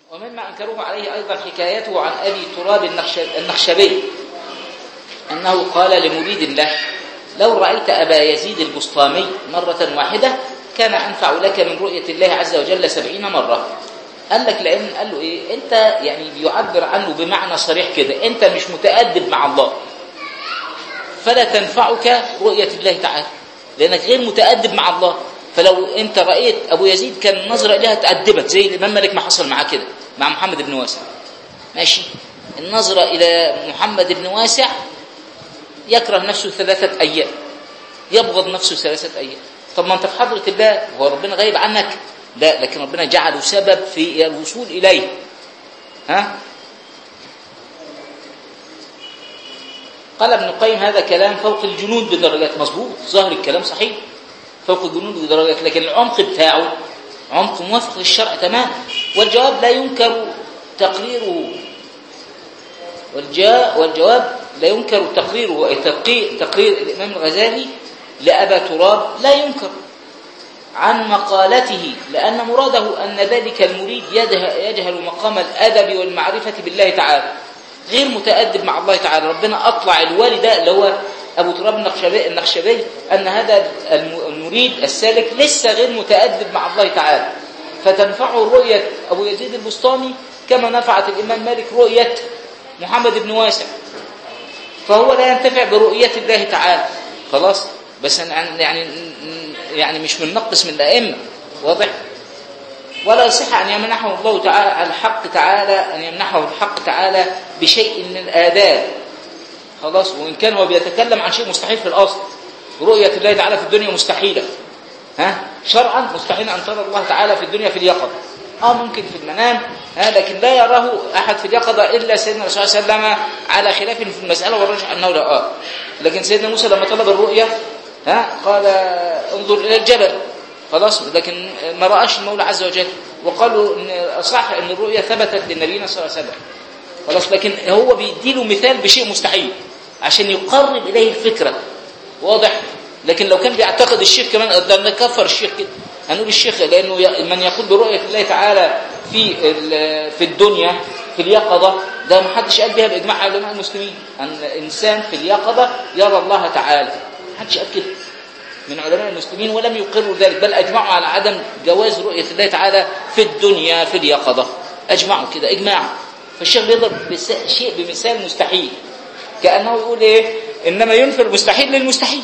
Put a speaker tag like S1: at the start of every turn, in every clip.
S1: ومما أنكروه عليه أيضا حكايته عن أبي تراب النخشبي أنه قال لمريد الله لو رأيت أبا يزيد البسطامي مرة واحدة كان أنفع لك من رؤية الله عز وجل سبعين مرة قال لك لأن قال له إيه أنت يعني بيعبر عنه بمعنى صريح كده أنت مش متأدب مع الله فلا تنفعك رؤية الله تعالى لأنك غير متأدب مع الله فلو أنت رأيت أبو يزيد كان النظرة إليها تأدبك زي الإمام مالك ما حصل معاه كده مع محمد بن واسع ماشي النظرة إلى محمد بن واسع يكره نفسه ثلاثة أيام يبغض نفسه ثلاثة أيام طب ما أنت في حضرة الله هو ربنا غايب عنك لا لكن ربنا جعله سبب في الوصول إليه ها قال ابن القيم هذا كلام فوق الجنود بدرجات مظبوط ظاهر الكلام صحيح فوق الجنود بدرجات لكن العمق بتاعه عمق موافق للشرع تماما والجواب لا ينكر تقريره والجاء والجواب لا ينكر تقريره أي تقرير الإمام الغزالي لأبا تراب لا ينكر عن مقالته لأن مراده أن ذلك المريد يجهل مقام الأدب والمعرفة بالله تعالى غير متأدب مع الله تعالى ربنا أطلع الوالي ده اللي هو أبو تراب النخشبي, النخشبي أن هذا المريد السالك لسه غير متأدب مع الله تعالى فتنفعه رؤية أبو يزيد البسطامي كما نفعت الإمام مالك رؤية محمد بن واسع فهو لا ينتفع برؤية الله تعالى خلاص بس يعني يعني مش من نقص من الأئمة واضح ولا يصح أن يمنحه الله تعالى الحق تعالى أن يمنحه الحق تعالى بشيء من الآداب خلاص وإن كان هو بيتكلم عن شيء مستحيل في الأصل رؤية الله تعالى في الدنيا مستحيلة ها شرعا مستحيل أن ترى الله تعالى في الدنيا في اليقظة اه ممكن في المنام ها لكن لا يراه أحد في اليقظة إلا سيدنا الرسول صلى الله عليه وسلم على خلاف في المسألة والرجح أنه لا آه لكن سيدنا موسى لما طلب الرؤية ها قال انظر إلى الجبل خلاص لكن ما رأش المولى عز وجل وقالوا إن صح أن الرؤية ثبتت لنبينا صلى الله عليه وسلم خلاص لكن هو بيديله مثال بشيء مستحيل عشان يقرب إليه الفكرة واضح لكن لو كان بيعتقد الشيخ كمان ده كفر الشيخ كده هنقول الشيخ لأنه من يقول برؤية الله تعالى في في الدنيا في اليقظة ده ما حدش قال بها بإجماع علماء المسلمين أن إنسان في اليقظة يرى الله تعالى ما حدش قال كده من علماء المسلمين ولم يقروا ذلك بل أجمعوا على عدم جواز رؤية الله تعالى في الدنيا في اليقظة أجمعوا كده إجماع فالشيخ بيضرب شيء بمثال مستحيل كأنه يقول إيه إنما ينفي المستحيل للمستحيل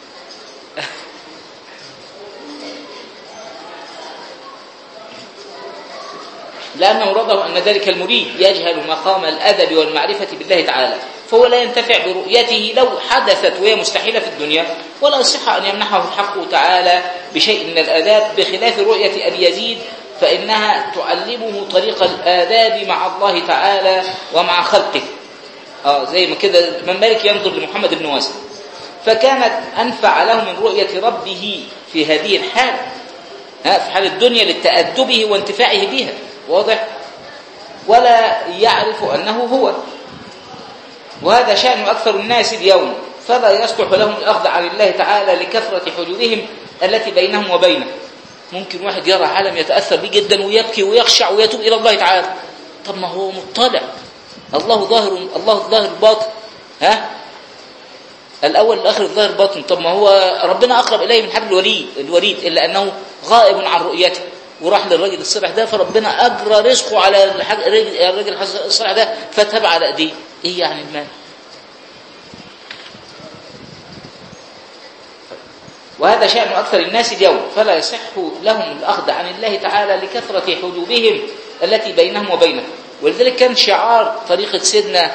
S1: لأن مراده أن ذلك المريد يجهل مقام الأدب والمعرفة بالله تعالى فهو لا ينتفع برؤيته لو حدثت وهي مستحيلة في الدنيا ولا يصح أن يمنحه الحق تعالى بشيء من الآداب بخلاف رؤية أبي يزيد فإنها تعلمه طريق الآداب مع الله تعالى ومع خلقه آه زي ما كده من مالك ينظر لمحمد بن واسع فكانت أنفع له من رؤية ربه في هذه الحال ها في حال الدنيا لتأدبه وانتفاعه بها واضح ولا يعرف أنه هو وهذا شأن أكثر الناس اليوم فلا يصلح لهم الأخذ عن الله تعالى لكثرة حدودهم التي بينهم وبينه ممكن واحد يرى عالم يتأثر به جدا ويبكي ويخشع ويتوب إلى الله تعالى طب ما هو مطلع الله ظاهر الله ظاهر باطن ها الأول الآخر الظاهر باطن طب ما هو ربنا أقرب إليه من حبل الوريد الوريد إلا أنه غائب عن رؤيته وراح للراجل الصالح ده فربنا أجرى رزقه على الراجل الصالح ده فتاب على ايديه ايه يعني المال وهذا شأن أكثر الناس اليوم فلا يصح لهم الأخذ عن الله تعالى لكثرة حدودهم التي بينهم وبينه ولذلك كان شعار طريقة سيدنا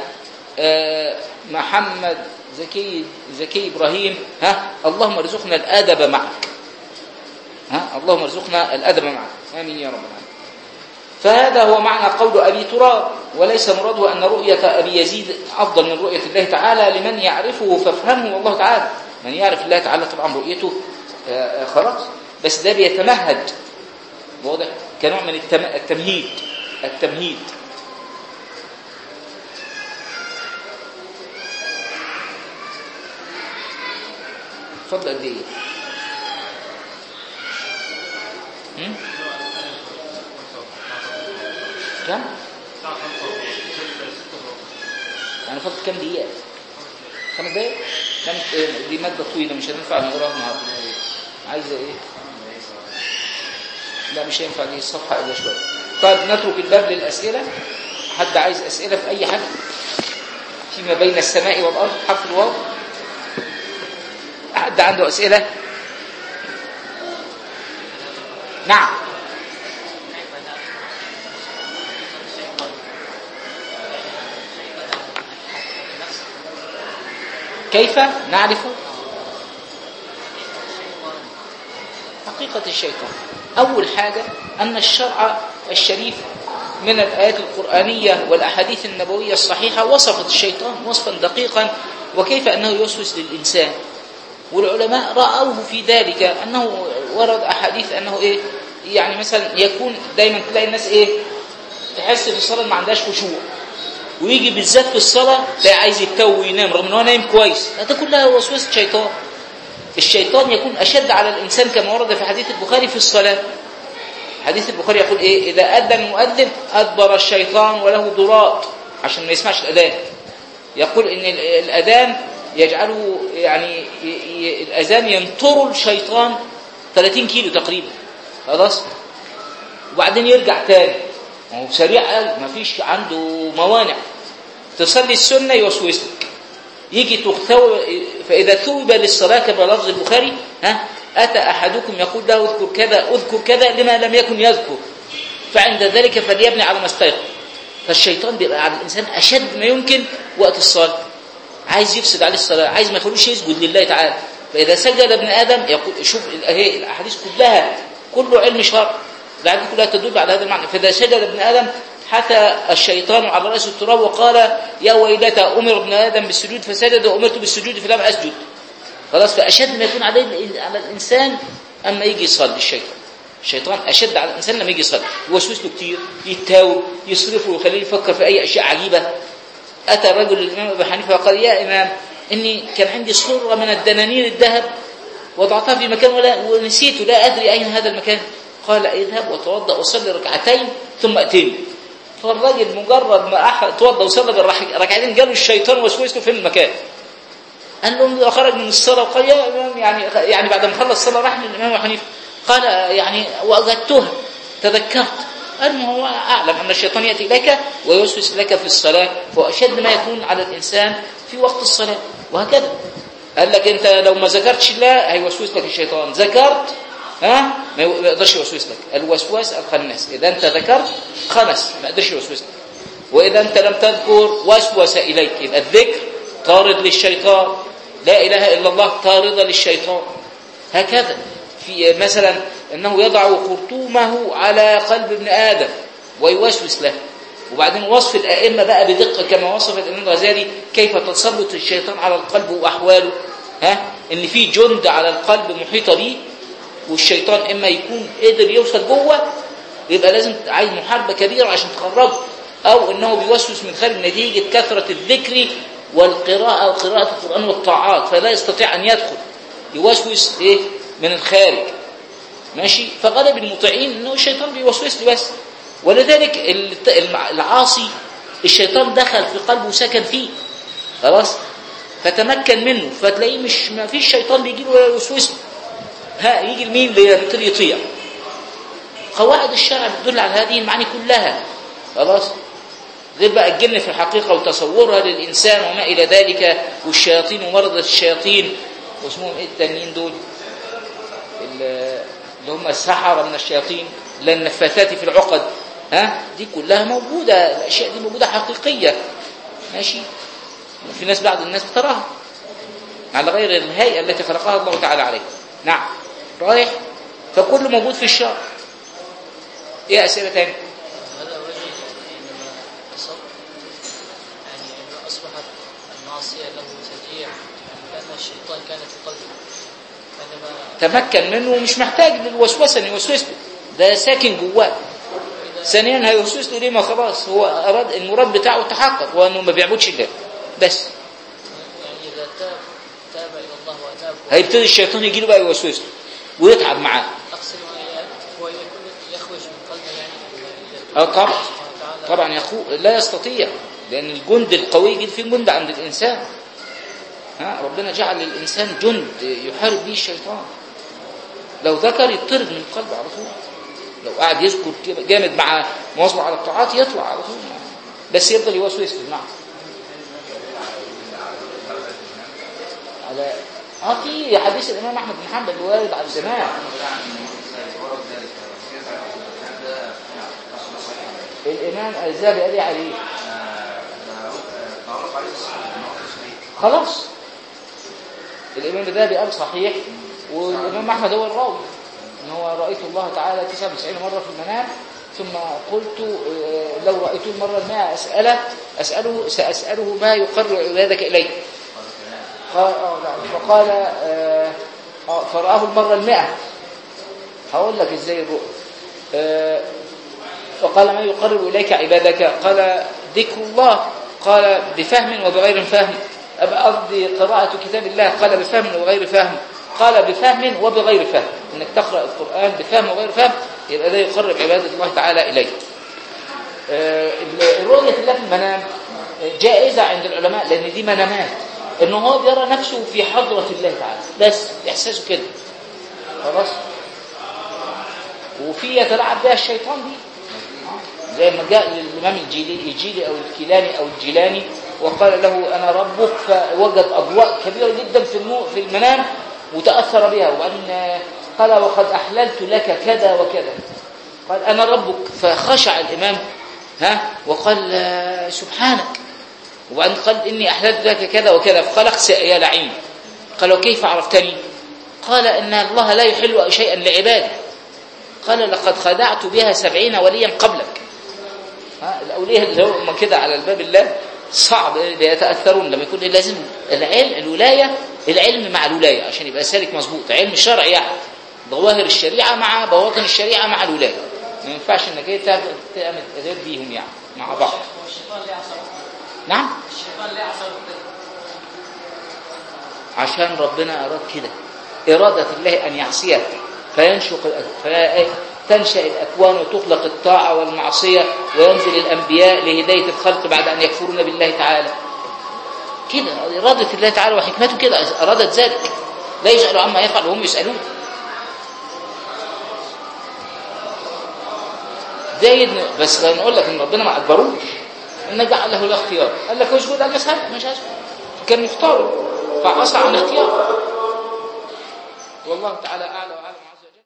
S1: محمد زكي زكي إبراهيم ها اللهم ارزقنا الأدب معك ها اللهم ارزقنا الأدب معك آمين يا رب العالمين فهذا هو معنى قول أبي تراب وليس مراده أن رؤية أبي يزيد أفضل من رؤية الله تعالى لمن يعرفه فافهمه الله تعالى من يعرف الله تعالى طبعا رؤيته خلاص بس ده بيتمهد واضح كنوع من التمهيد التمهيد اتفضل قد ايه كم؟ يعني فضل كم دقيقة؟ خمس دقايق؟ لا مش إيه دي مادة طويلة مش هتنفع نقراها النهارده عايزة ايه؟ لا مش هينفع دي الصفحة إلا شوية طيب نترك الباب للأسئلة حد عايز أسئلة في أي حاجة فيما بين السماء والأرض حرف الواو حد عنده أسئلة نعم كيف نعرف حقيقة الشيطان أول حاجة أن الشرع الشريف من الآيات القرآنية والأحاديث النبوية الصحيحة وصفت الشيطان وصفا دقيقا وكيف أنه يوسوس للإنسان والعلماء رأوه في ذلك أنه ورد أحاديث أنه إيه يعني مثلا يكون دايما تلاقي الناس إيه تحس في الصلاة ما عندهاش خشوع ويجي بالذات في الصلاة تلاقي عايز يتوي وينام رغم ان هو نايم كويس ده كلها وسوسة شيطان الشيطان يكون أشد على الإنسان كما ورد في حديث البخاري في الصلاة حديث البخاري يقول إيه إذا أذن المؤذن أدبر الشيطان وله ضراط عشان ما يسمعش الأذان يقول إن الأذان يجعله يعني الأذان ينطر الشيطان 30 كيلو تقريبا خلاص وبعدين يرجع تاني هو سريع قوي ما فيش عنده موانع تصلي السنة يوسوسك يجي تغتو فإذا ثوب للصلاة كما لفظ البخاري ها أتى أحدكم يقول له اذكر كذا اذكر كذا لما لم يكن يذكر فعند ذلك فليبني على ما استيقظ فالشيطان بيبقى على الإنسان أشد ما يمكن وقت الصلاة عايز يفسد عليه الصلاة عايز ما يخلوش يسجد لله تعالى فإذا سجد ابن آدم يقول شوف هي الأحاديث كلها كله علم شرع الأحاديث كلها تدل على هذا المعنى فإذا سجد ابن آدم حثى الشيطان على رأس التراب وقال يا ويلتى أمر ابن آدم بالسجود فسجد وأمرت بالسجود فلم أسجد خلاص فأشد ما يكون عليه على الإنسان أما يجي يصلي الشيطان الشيطان أشد على الإنسان لما يجي يصلي يوسوس له كتير يتاوب يصرفه ويخليه يفكر في أي أشياء عجيبة أتى الرجل للإمام أبي حنيفة وقال يا إمام إني كان عندي صرة من الدنانير الذهب وضعتها في مكان ولا ونسيت لا أدري أين هذا المكان قال اذهب وتوضأ وصلي ركعتين ثم أتيني فالراجل مجرد ما توضأ وصلى بالركعتين جاله الشيطان وسوس له في المكان قال له خرج من الصلاة وقال يا إمام يعني يعني بعد ما خلص الصلاة راح للإمام أبي حنيفة قال يعني وجدتها تذكرت قال ما هو أعلم أن الشيطان يأتي لك ويوسوس لك في الصلاة وأشد ما يكون على الإنسان في وقت الصلاة وهكذا قال لك أنت لو ما ذكرتش الله هيوسوس لك الشيطان ذكرت ها ما يقدرش يوسوس لك الوسواس الخناس إذا أنت ذكرت خنس ما يقدرش يوسوس لك وإذا أنت لم تذكر وسوس إليك يبقى الذكر طارد للشيطان لا إله إلا الله طاردة للشيطان هكذا في مثلا أنه يضع خرطومه على قلب ابن آدم ويوسوس له وبعدين وصف الأئمة بقى بدقة كما وصف الإمام الغزالي كيف تسلط الشيطان على القلب وأحواله ها إن في جند على القلب محيطة به والشيطان إما يكون قدر يوصل جوه يبقى لازم عايز محاربة كبيرة عشان تخرجه أو إنه بيوسوس من خارج نتيجة كثرة الذكر والقراءة وقراءة القرآن والطاعات فلا يستطيع أن يدخل يوسوس إيه من الخارج ماشي فغالب المطيعين انه الشيطان بيوسوس لي بس ولذلك العاصي الشيطان دخل في قلبه وسكن فيه خلاص فتمكن منه فتلاقيه مش ما فيش شيطان بيجي له يوسوس ها يجي لمين اللي يطيع قواعد الشرع بتدل على هذه المعاني كلها خلاص غير بقى الجن في الحقيقة وتصورها للإنسان وما إلى ذلك والشياطين ومرضى الشياطين واسمهم إيه التانيين دول اللي هم السحرة من الشياطين للنفاثات في العقد ها دي كلها موجودة الأشياء دي موجودة حقيقية ماشي في ناس بعض الناس بتراها على غير الهيئة التي خلقها الله تعالى عليها نعم رايح فكل موجود في الشرع ايه أسئلة تاني
S2: هذا وجه تصور يعني أنه أصبحت المعصية له تشجيع يعني كأن الشيطان كان في قلبه عندما
S1: تمكن منه ومش محتاج للوسوسة ان يوسوس له ده ساكن جواه ثانيا هيوسوس له ليه ما خلاص هو أراد المراد بتاعه تحقق هو انه ما بيعبدش الله بس
S2: يعني إذا تاب تاب إلى الله وأتاب
S1: هيبتدي الشيطان يجي له بقى يوسوس له ويتعب معاه
S2: أقصد هو يكون يخرج من قلبه يعني
S1: اه طبعا
S2: سبحانه وتعالى
S1: طبعا يخو لا يستطيع لأن الجند القوي جدا في جند عند الإنسان ها ربنا جعل للإنسان جند يحارب به الشيطان لو ذكر يطرد من قلبه على طول لو قعد يذكر كده جامد مع مواظبه على الطاعات يطلع على طول بس يفضل يوسوس له نعم على اه في حديث الامام احمد بن حنبل الوارد عن زمان الامام الذهبي قال إيه عليه خلاص الامام الذهبي قال صحيح والامام احمد هو الراوي ان هو رايت الله تعالى 99 مره في المنام ثم قلت آه، لو رايته المره المائة اساله اساله ساساله ما يقرر عبادك اليه قال آه، نعم. فقال آه، آه، فرآه المرة المئة هقول لك ازاي الرؤيا آه، فقال ما يقرب إليك عبادك قال ذكر الله قال بفهم وبغير فهم أب- قصدي قراءة كتاب الله قال بفهم وغير فهم قال بفهم وبغير فهم انك تقرأ القرآن بفهم وغير فهم يبقى ده يقرب عبادة الله تعالى إليك آه، الرؤية الله في المنام جائزة عند العلماء لأن دي منامات إنه هو بيرى نفسه في حضرة الله تعالى بس إحساسه كده خلاص وفي يتلاعب بها الشيطان دي آه. زي ما جاء للإمام الجيلي, الجيلي أو الكيلاني أو الجيلاني وقال له أنا ربك فوجد أضواء كبيرة جدا في النور في المنام وتأثر بها وأن قال وقد أحللت لك كذا وكذا قال أنا ربك فخشع الإمام ها وقال آه، سبحانك وبعدين قال إني أحللت لك كذا وكذا فقال اخسئ يا لعين قال وكيف عرفتني قال إن الله لا يحل شيئا لعباده قال لقد خدعت بها سبعين وليا قبلك ها الأولياء اللي هم كده على الباب الله صعب بيتأثرون لما يكون لازم العلم الولاية العلم مع الولاية عشان يبقى سالك مظبوط علم الشرع يعني ظواهر الشريعة مع بواطن الشريعة مع الولاية ما ينفعش انك ايه تعمل تعمل غير بيهم يعني مع بعض
S2: والشيطان ليه عصر
S1: نعم
S2: الشيطان ليه عصر
S1: عشان ربنا أراد كده إرادة الله أن يعصيه فينشق تنشأ الأكوان وتخلق الطاعة والمعصية وينزل الأنبياء لهداية الخلق بعد أن يكفرون بالله تعالى كده إرادة الله تعالى وحكمته كده أرادت ذلك لا يسأل عما يفعل وهم يسألون زي إن- بس نقول لك ان ربنا ما اجبروش ان جعل له الاختيار قال لك اسجد قال يسهل مش هسجد كان مختار فعصى عن اختياره والله تعالى اعلى